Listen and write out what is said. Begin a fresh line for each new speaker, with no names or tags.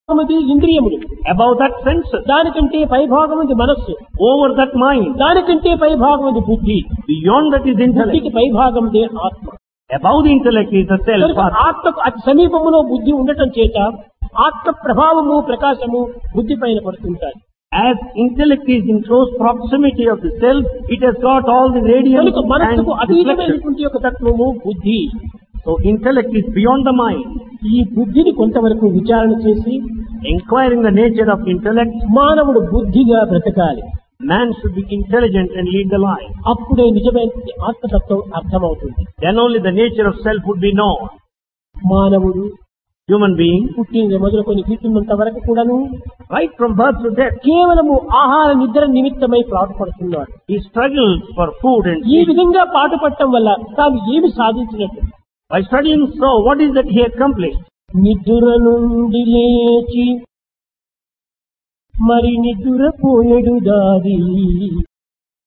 భాగముది ఇంద్రియములు
Above that senses.
దానికంటే పై భాగముది మనస్సు
Over that mind.
దానికంటే పై భాగముది బుద్ధి
Beyond that is intellect.
బుద్ధికి పై భాగముదే ఆత్మ
Above the intellect is the self.
కనుక ఆత్మకు అతి సమీపములో బుద్ధి ఉండటం చేత ఆత్మ ప్రభావము ప్రకాశము బుద్ధి పైన పడుతుంటాయి
As intellect is in close proximity of the self, it has got all the radiance
కనుక
and
మనస్సుకు
reflection.
అతీతమైనటువంటి యొక్క తత్వము బుద్ధి
So intellect is beyond the mind.
ఈ బుద్ధిని కొంతవరకు విచారణ చేసి
Inquiring the nature of intellect,
మానవుడు బుద్ధిగా బ్రతకాలి
man should be intelligent and lead the life.
అప్పుడే నిజమైన ఆత్మతత్వం అర్థమవుతుంది
Then only the nature of self would be known.
మానవుడు
Human being,
పుట్టిన మొదలుకొని తీర్చున్నంత వరకు కూడాను
right from birth to death,
కేవలము ఆహార నిద్ర నిమిత్తమై పాటుపడుతున్నాడు
he struggles for food and
ఈ
sleep.
విధంగా పాటుపడటం వల్ల తాను ఏమి సాధించినట్టు
By studying so, what is that he accomplished?
నిద్ర నుండి లేచి మరి నిద్ర పోయడు దాది